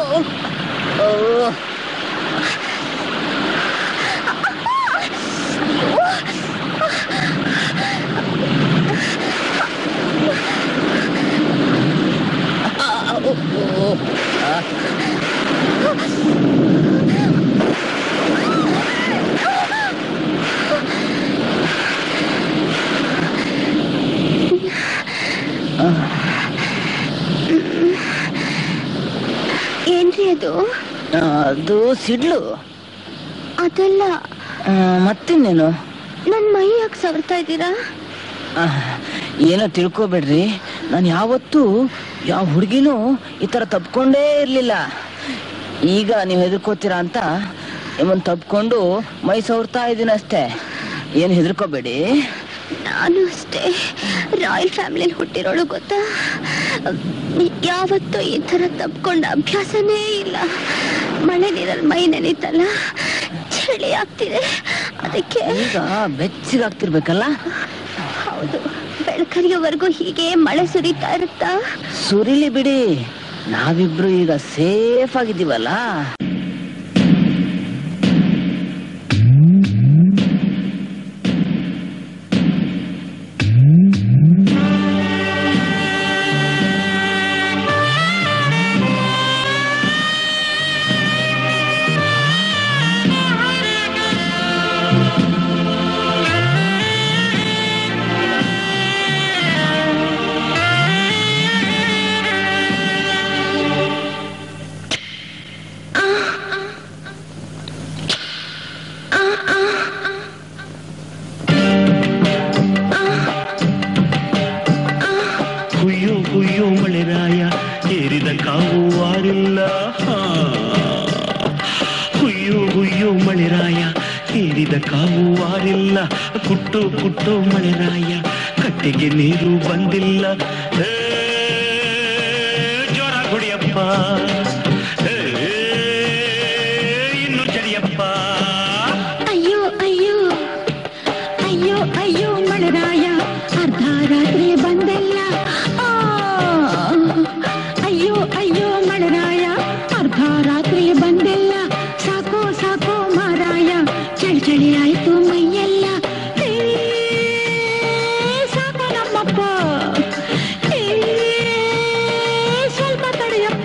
ಏನ್ರಿ ಅದು ಅದು ಸಿಡ್ಲು ಅದಲ್ಲ ಆ, ಮತ್ತಿನ್ನೇನು ನನ್ ಮೈ ಯಾಕೆ ಸವರ್ತಾ ಇದ್ದೀರಾ ಆ, ಏನೋ ತಿಳ್ಕೊಬೇಡ್ರಿ ನಾನು ಯಾವತ್ತೂ ಯಾವ ಹುಡುಗಿನೂ ಈ ಥರ ತಪ್ಕೊಂಡೇ ಇರಲಿಲ್ಲ ಈಗ ನೀವು ಹೆದರ್ಕೋತೀರಾ ಅಂತ ನಿಮ್ಮನ್ನು ತಪ್ಕೊಂಡು ಮೈ ಸವರ್ತಾ ಇದ್ದೀನಿ ಅಷ್ಟೇ ಏನು ಹೆದರ್ಕೋಬೇಡಿ ನಾನು ಅಷ್ಟೇ ರಾಯಲ್ ಫ್ಯಾಮಿಲಿಲಿ ಹುಟ್ಟಿರೋಳು ಗೊತ್ತಾ ಯಾವತ್ತೂ ಈ ತರ ತಪ್ಕೊಂಡ ಅಭ್ಯಾಸನೇ ಇಲ್ಲ ಮಳೆ ನೀರಲ್ಲಿ ಮೈ ನೆನೀತಲ್ಲ ಚಳಿ ಆಗ್ತಿದೆ ಅದಕ್ಕೆ ಈಗ ಬೆಚ್ಚಗಾಗ್ತಿರ್ಬೇಕಲ್ಲ ಹೌದು ಬೆಳಕರಿಯೋವರೆಗೂ ಹೀಗೆ ಮಳೆ ಸುರಿತಾ ಇರುತ್ತಾ ಸುರಿಲಿ ಬಿಡಿ ನಾವಿಬ್ರು ಈಗ ಸೇಫ್ ಆಗಿದ್ದೀವಲ್ಲ ಹುಯ್ಯೋ ಹುಯ್ಯೋ ಮಳೆರಾಯ ಏರಿದ ಕಾವು ವಾರಿಲ್ಲ ಹಾ. ಹುಯ್ಯೋ ಹುಯ್ಯೋ ಮಳೆರಾಯ ಏರಿದ ಕಾವು ವಾರಿಲ್ಲ ಕುಟ್ಟು ಕುಟ್ಟು ಮಳೆರಾಯ ಕಟ್ಟೆಗೆ ನೀರು ಬಂದಿಲ್ಲ ಏ, ಜೋರ ಹೊಡಿಯಪ್ಪ ಏ, ಇನ್ನು ಚಡಿಯಪ್ಪ ಅಯ್ಯೋ ಅಯ್ಯೋ ಅಯ್ಯೋ ಅಯ್ಯೋ ಮಳೆರಾಯ ಅರ್ಧ ರಾತ್ರಿ ಬಂದಲ್ಲ ಆ, ಅಯ್ಯೋ ಅಯ್ಯೋ ಮಳೆರಾಯ ಅರ್ಧ ರಾತ್ರಿ ಬಂದೆಲ್ಲ ಸಾಕೋ ಸಾಕೋ ಮಾರಾಯ ಚಳಿ ಚಳಿ ಆಯ್ತು ಮೈಯೆಲ್ಲ ಏ, ಸಾಕು ನಮ್ಮಪ್ಪ ಏ, ಸ್ವಲ್ಪ ತಡೆಯಪ್ಪ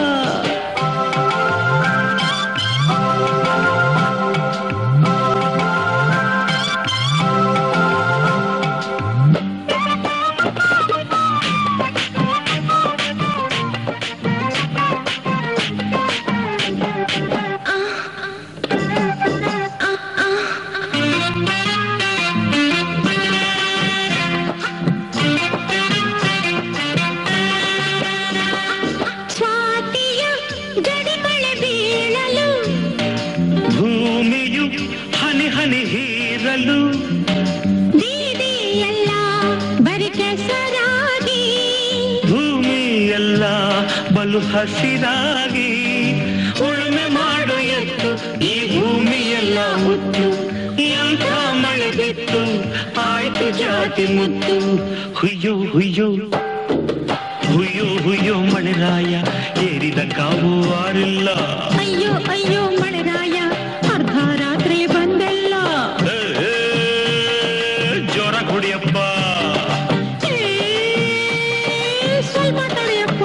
ಸ್ವಾತಿಯ ಗಡಿಮಳೆ ಬೀಳಲು ಭೂಮಿಯು ಹನಿ ಹನಿ ಹೀರಲು ಬೀದಿಯೆಲ್ಲ ಬರಿ ಕೆಸರಾಗಿ ಭೂಮಿ ಎಲ್ಲ ಬಲು ಹಸಿರಾಗಿ ಉಳುಮೆ ಮಾಡು ಎತ್ತು ಈ ಭೂಮಿ ಎಲ್ಲ ಮುತ್ತು ಎಂಥ ಮಳೆ ಬಿತ್ತು ಆಯ್ತು ಜಾತಿ ಮುತ್ತು ಹುಯ್ಯೋ ಹುಯ್ಯೋ ಹುಯ್ಯೋ ಹುಯ್ಯೋ ಮಳೆರಾಯ ಏರಿದ ಕಾವು ಆರಿಲ್ಲ ಅಯ್ಯೋ ಅಯ್ಯೋ ಮಳೆರಾಯ ಅರ್ಧ ರಾತ್ರಿ ಬಂದೆಲ್ಲ ಏ, ಏ, ಜೋರ ಹೊಡಿಯಪ್ಪ ಏ, ಸ್ವಲ್ಪ ತಡೆಯಪ್ಪ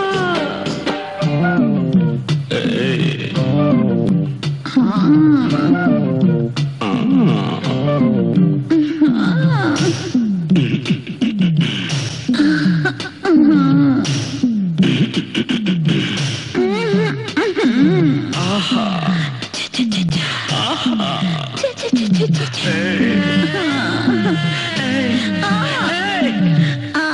ಛೆ, ಛೆ, ಛೆ, ಛೆ, ಛೆ, ಛೆ. ಆ,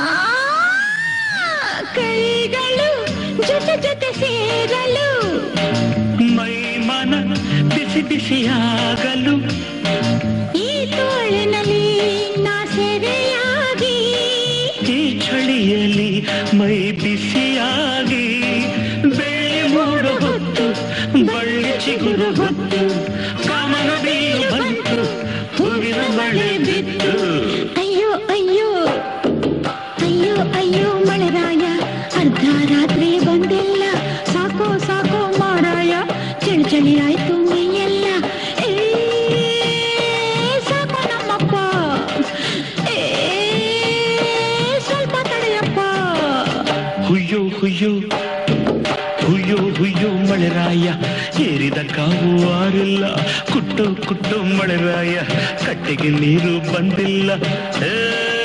ಕೈಗಳು ಜೊತೆ ಜೊತೆ ಸೇರಲು ಮೈ ಮನ ಬಿಸಿ ಬಿಸಿಯಾಗಲು ಈ ತೋಳಿನಲ್ಲಿ ನಾ ಸೆರೆಯಾಗಿ ಈ ಚಳಿಯಲ್ಲಿ ಮೈ ಬಿಸಿಯಾಗಿ ಬೆಳ್ಳಿ ಮೂಡು ಹೊತ್ತು ಬಳ್ಳಿ ಚಿಗುರು ಹೊತ್ತು ಕಾಮನ ಬೀರು ಬಂತು ಹೂವಿನ ಮಳೆ ಬಿತ್ತು ಅಯ್ಯೋ ಅಯ್ಯೋ ಅಯ್ಯೋ ಅಯ್ಯೋ ಮಳೆರಾಯ ಅರ್ಧ ರಾತ್ರಿ ಬಂದಿಲ್ಲ ಸಾಕೋ ಸಾಕೋ ಮಾಡ ಏರಿದ ಕಾವು ಆರಿಲ್ಲ ಕುಟ್ಟು ಕುಟ್ಟು ಮಳೆರಾಯ ಕಟ್ಟೆಗೆ ನೀರು ಬಂದಿಲ್ಲ ಏ,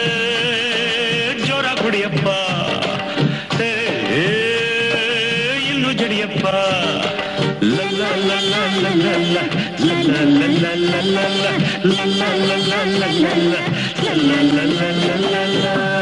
ಜೋರ ಕುಡಿಯಪ್ಪ ಏ, ಏ, ಇನ್ನು ಜಡಿಯಪ್ಪ ಲ ಲ ಲ ಲ ಲ ಲ ಲ, ಲ ಲ ಲ ಲ ಲ ಲ ಲ, ಲ ಲ ಲ ಲ ಲ ಲ ಲ, ಲ ಲ ಲ ಲ ಲ ಲ ಲ.